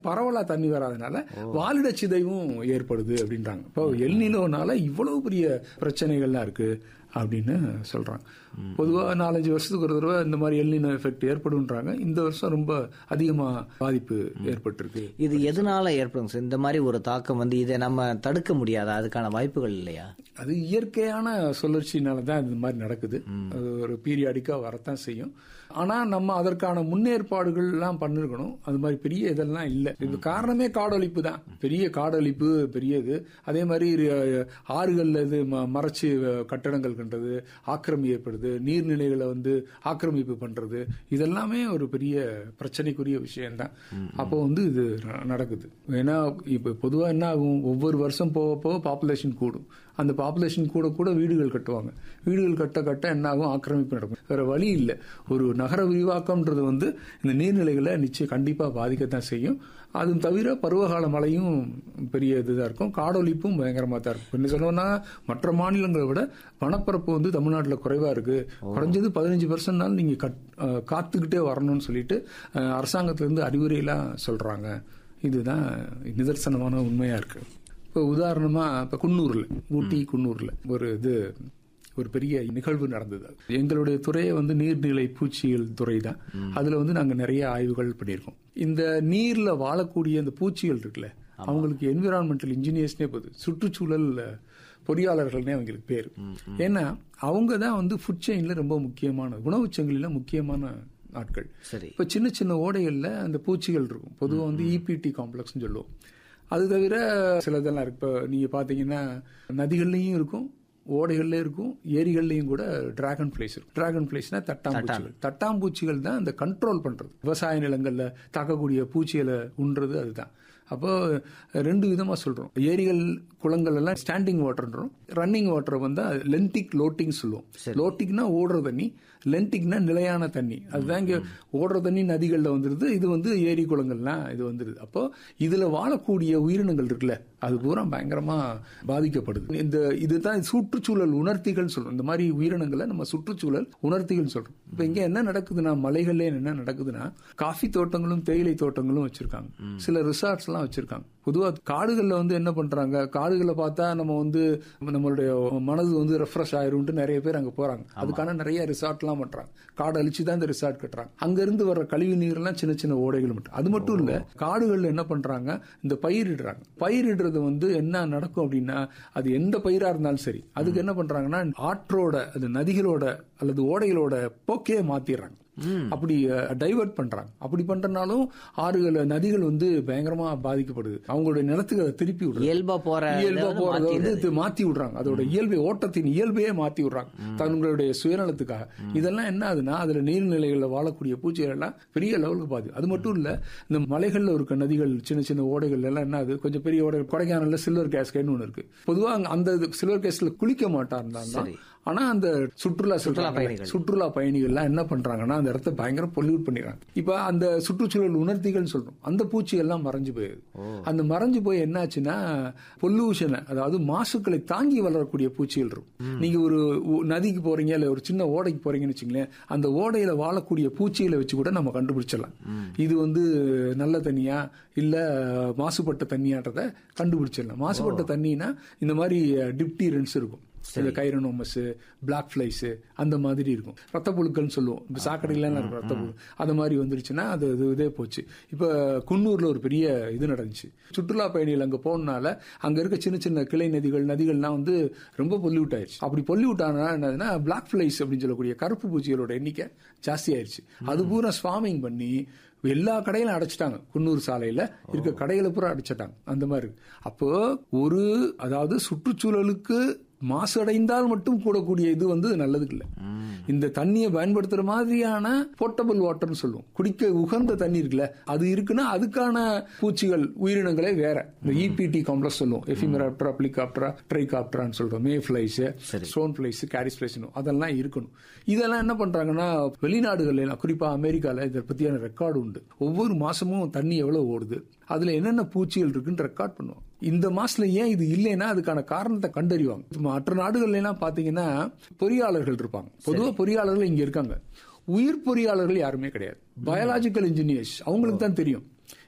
பரவலா தண்ணி வராதனால வாலிட சிதைவும் ஏற்படுது அப்படின்றாங்க இப்போ எல்நிலோனால இவ்வளவு பெரிய பிரச்சனைகள்லாம் இருக்கு அப்படின்னு சொல்றாங்க பொதுவா நாலஞ்சு வருஷத்துக்கு ஒரு தடவை இந்த மாதிரி எல்நினோ எஃபெக்ட் ஏற்படுன்றாங்க இந்த வருஷம் ரொம்ப அதிகமா பாதிப்பு ஏற்பட்டிருக்கு இது எதனால ஏற்படும் சார் இந்த மாதிரி ஒரு தாக்கம் வந்து இதை நம்ம தடுக்க முடியாதா அதுக்கான வாய்ப்புகள் இல்லையா அது இயற்கையான சுழற்சினால தான் இந்த மாதிரி நடக்குது அது ஒரு பீரியாடிக்கா வரத்தான் செய்யும் ஆனா நம்ம அதற்கான முன்னேற்பாடுகள் எல்லாம் பண்ணிருக்கணும் அது மாதிரி பெரிய இதெல்லாம் இல்லை இது காரணமே காடழிப்பு தான் பெரிய காடழிப்பு பெரிய இது அதே மாதிரி அஹ், ஆறுகள்ல இது ம- மறைச்சு அஹ், கட்டடங்கள் கட்டுறது ஆக்கிரமி ஏற்படுது நீர்நிலைகளை வந்து ஆக்கிரமிப்பு பண்றது இதெல்லாமே ஒரு பெரிய பிரச்சனைக்குரிய விஷயம்தான் அப்போ வந்து இது ந- நடக்குது ஏன்னா இப்ப பொதுவா என்ன ஆகும் ஒவ்வொரு வருஷம் போக போக பாப்புலேஷன் கூடும் அந்த பாப்புலேஷன் கூட கூட வீடுகள் கட்டுவாங்க வீடுகள் கட்ட கட்ட என்ன ஆகும் ஆக்கிரமிப்பு நடக்கும் வேற வழி இல்லை ஒரு நகர விரிவாக்கம்ன்றது வந்து இந்த நீர்நிலைகளை நிச்சயம் கண்டிப்பா பாதிக்கத்தான் செய்யும் அதுவும் தவிர பருவகால மழையும் பெரிய இதுதான் இருக்கும் காடொலிப்பும் பயங்கரமா தான் இருக்கும் என்ன சொல்லணும்னா மற்ற மாநிலங்களை விட வனப்பரப்பு வந்து தமிழ்நாட்டில் குறைவா இருக்கு குறைஞ்சது பதினஞ்சு பர்சன்ட்னாலும் நீங்க கட்- அஹ், காத்துக்கிட்டே வரணும்னு சொல்லிட்டு அஹ், அரசாங்கத்திலிருந்து அறிவுரையெல்லாம் சொல்றாங்க இதுதான் நிதர்சனமான உண்மையா இருக்கு இப்போ உதாரணமா இப்ப குன்னூர்ல ஊட்டி குன்னூர்ல ஒரு இது ஒரு பெரிய நிகழ்வு நடந்தது எங்களுடைய துறையை வந்து நீர்நிலை பூச்சிகள் துறை தான் அதுல வந்து நாங்க நிறைய ஆய்வுகள் பண்ணியிருக்கோம் இந்த நீர்ல வாழக்கூடிய இந்த பூச்சிகள் இருக்குல்ல அவங்களுக்கு என்விரான்மெண்டல் இன்ஜினியர்ஸ்னே போகுது சுற்றுச்சூழல் பொறியாளர்கள்னே அவங்களுக்கு பேர் ஏன்னா அவங்க தான் வந்து ஃபுட் செயின்ல ரொம்ப முக்கியமான உணவுச் சங்கிலில முக்கியமான நாட்கள் சரி இப்ப சின்ன சின்ன ஓடைகள்ல அந்த பூச்சிகள் இருக்கும் பொதுவா வந்து இபிடி காம்ப்ளெக்ஸ் சொல்லுவோம் அது தவிர சிலதெல்லாம் இருக்கு இப்போ நீங்க பாத்தீங்கன்னா நதிகள்லயும் இருக்கும் ஓடைகள்லயும் இருக்கும் ஏரிகள்லயும் கூட டிராகன் பிளேஸ் இருக்கும் டிராகன் பிளேஸ்னா தட்டாம்பூச்சிகள் தட்டாம்பூச்சிகள் தான் அந்த கண்ட்ரோல் பண்றது விவசாய நிலங்கள்ல தாக்கக்கூடிய பூச்சிகளை உண்றது அதுதான் அப்போ ரெண்டு விதமா சொல்றோம் ஏரிகள் குளங்கள் எல்லாம் ஸ்டாண்டிங் வாட்டர்ன்றோம் ரன்னிங் வாட்டர் வந்து லென்டிக் லோட்டிங் சொல்லுவோம் லோட்டிக்னா ஓடுற தண்ணி லென்டிக்னா நிலையான தண்ணி அதுதான் இங்க ஓடுற தண்ணி நதிகள்ல வந்துருது இது வந்து ஏரி குளங்கள்லாம் இது வந்துருது அப்போ இதுல வாழக்கூடிய உயிரினங்கள் இருக்குல்ல அது பூரா பயங்கரமா பாதிக்கப்படுது இந்த இதுதான் சுற்றுச்சூழல் உணர்த்திகள் சொல்றோம் இந்த மாதிரி உயிரினங்களை நம்ம சுற்றுச்சூழல் உணர்த்திகள் சொல்றோம் இப்ப இங்க என்ன நடக்குதுன்னா மலைகள்ல என்ன நடக்குதுன்னா காஃபி தோட்டங்களும் தேயிலை தோட்டங்களும் வச்சிருக்காங்க சில ரிசார்ட்ஸ் எல்லாம் வச்சிருக்காங்க பொதுவா காடுகள்ல வந்து என்ன பண்றாங்க காடுகளை பார்த்தா நம்ம வந்து நம்மளுடைய மனது வந்து ரெஃப்ரெஷ் ஆயிரும்ட்டு நிறைய பேர் அங்க போறாங்க அதுக்கான நிறைய ரிசார்ட் எல்லாம் பண்றாங்க காடு அழிச்சு தான் இந்த ரிசார்ட் கட்டுறாங்க அங்க இருந்து வர்ற கழிவு நீர் எல்லாம் சின்ன சின்ன ஓடைகள் மட்டும் அது மட்டும் இல்ல காடுகள்ல என்ன பண்றாங்க இந்த பயிரிடுறாங்க பயிரிடுறது வந்து என்ன நடக்கும் அப்படின்னா அது எந்த பயிரா இருந்தாலும் சரி அதுக்கு என்ன பண்றாங்கன்னா ஆற்றோட அது நதிகளோட அல்லது ஓடைகளோட போக்கே மாத்திடுறாங்க அப்படி டைவர்ட் பண்றாங்க அப்படி பண்றனாலும் ஆறுகள் நதிகள் வந்து பயங்கரமா பாதிக்கப்படுது அவங்களுடைய நிலத்துக்கு அதை திருப்பி விடுறாங்க இயல்பா போற இயல்பா இதை வந்து போறத வந்து மாத்திடுறது. இது மாத்தி விடுறாங்க அதோட இயல்பை ஓட்டத்தின் இயல்பையே மாத்தி விடுறாங்க தங்களுடைய சுயநலத்துக்காக இதெல்லாம் என்ன ஆகுதுன்னா அதுல நீர்நிலைகள்ல வாழக்கூடிய பூச்சிகள் எல்லாம் பெரிய லெவலுக்கு பாதி அது மட்டும் இல்ல இந்த மலைகள்ல இருக்க நதிகள் சின்ன சின்ன ஓடைகள் எல்லாம் என்ன ஆகுது கொஞ்சம் பெரிய ஓடைகள் கொடைக்கானல்ல சில்வர் கேஸ்கேட்னு ஒண்ணு இருக்கு பொதுவா அங்க அந்த சில்வர் கேஸ்ல குளிக்க மாட்டாருந்தாங்க சரி. ஆனா அந்த சுற்றுலா சொல்றாங்க பயணிகள். சுற்றுலா பயணிகள்லாம் என்ன பண்றாங்கன்னா அந்த இடத்த பயங்கர பொல்யூட் பண்ணிடுறாங்க இப்ப அந்த சுற்றுச்சூழல் உணர்த்திகள் சொல்றோம் அந்த பூச்சி எல்லாம் மறைஞ்சு போயிடுது அந்த மறைஞ்சு போய் என்னாச்சுன்னா பொல்யூஷனை அதாவது மாசுக்களை தாங்கி வளரக்கூடிய பூச்சிகள் இருக்கும் நீங்க ஒரு உ- நதிக்கு போறீங்க இல்ல ஒரு சின்ன ஓடைக்கு போறீங்கன்னு வச்சுங்களேன் அந்த ஓடையில வாழக்கூடிய பூச்சிகளை வச்சு கூட நம்ம கண்டுபிடிச்சிடலாம் இது வந்து நல்ல தண்ணியா இல்ல மாசுபட்ட தண்ணியான்றத கண்டுபிடிச்சிடலாம் மாசுபட்ட தண்ணினா இந்த மாதிரி டிப்டீரன்ஸ் இருக்கும் இந்த கைரனோமஸ் பிளாக் ஃபிளைஸ் அந்த மாதிரி இருக்கும் ரத்த புழுக்கள்னு சொல்லுவோம் இந்த சாக்கடையிலாம் இருக்கும் ரத்த புழு அந்த மாதிரி வந்துருச்சுன்னா அது அது இதே போச்சு இப்ப குன்னூர்ல ஒரு பெரிய இது நடந்துச்சு சுற்றுலா பயணிகள் அங்க போனனால அங்க இருக்க சின்ன சின்ன கிளை நதிகள் நதிகள்லாம் வந்து ரொம்ப பொல்யூட் ஆயிருச்சு அப்படி பொல்யூட் ஆனா என்னதுன்னா பிளாக் ஃபிளைஸ் அப்படின்னு சொல்லக்கூடிய கருப்பு பூச்சிகளோட எண்ணிக்கை ஜாஸ்தி ஆயிருச்சு அது பூரா ஸ்வாமிங் பண்ணி எல்லா கடையிலும் அடைச்சிட்டாங்க குன்னூர் சாலையில இருக்க கடைகளை பூரா அடைச்சிட்டாங்க அந்த மாதிரி இருக்கு. அப்போ ஒரு அதாவது சுற்றுச்சூழலுக்கு மாசடைந்தால் மட்டும் கூடக்கூடிய இது வந்து நல்லதுக்கு இல்ல இந்த தண்ணியை பயன்படுத்துற மாதிரியான போர்ட்டபிள் வாட்டர்னு சொல்லுவோம் குடிக்க உகந்த தண்ணி இருக்குல்ல அது இருக்குன்னா அதுக்கான பூச்சிகள் உயிரினங்களே வேற இந்த இபிடி காம்ப்ளெக்ஸ் சொல்லுவோம் எஃபிமெராப்டரா பிளிகாப்டரா ட்ரைகாப்டரான்னு சொல்றோம் mayflies stoneflies caddisflies அதெல்லாம் இருக்கணும் இதெல்லாம் என்ன பண்றாங்கன்னா வெளிநாடுகள்ல எல்லாம் குறிப்பா அமெரிக்கால இதை பத்தியான ரெக்கார்டு உண்டு ஒவ்வொரு மாசமும் தண்ணி எவ்வளவு ஓடுது அதுல என்னென்ன பூச்சிகள் இருக்குன்னு ரெக்கார்ட் பண்ணுவோம் இந்த மாசத்துல ஏன் இது இல்லைன்னா அதுக்கான காரணத்தை கண்டறிவாங்க இப்ப மற்ற நாடுகள்ல எல்லாம் பாத்தீங்கன்னா பொறியாளர்கள் இருப்பாங்க பொதுவா பொறியாளர்கள் இங்க இருக்காங்க உயிர் பொறியாளர்கள் யாருமே கிடையாது பயாலாஜிக்கல் இன்ஜினியர்ஸ் அவங்களுக்கு தான் தெரியும்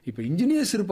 இப்ப இன்ஜினியர்ஸ் இருப்பாங்க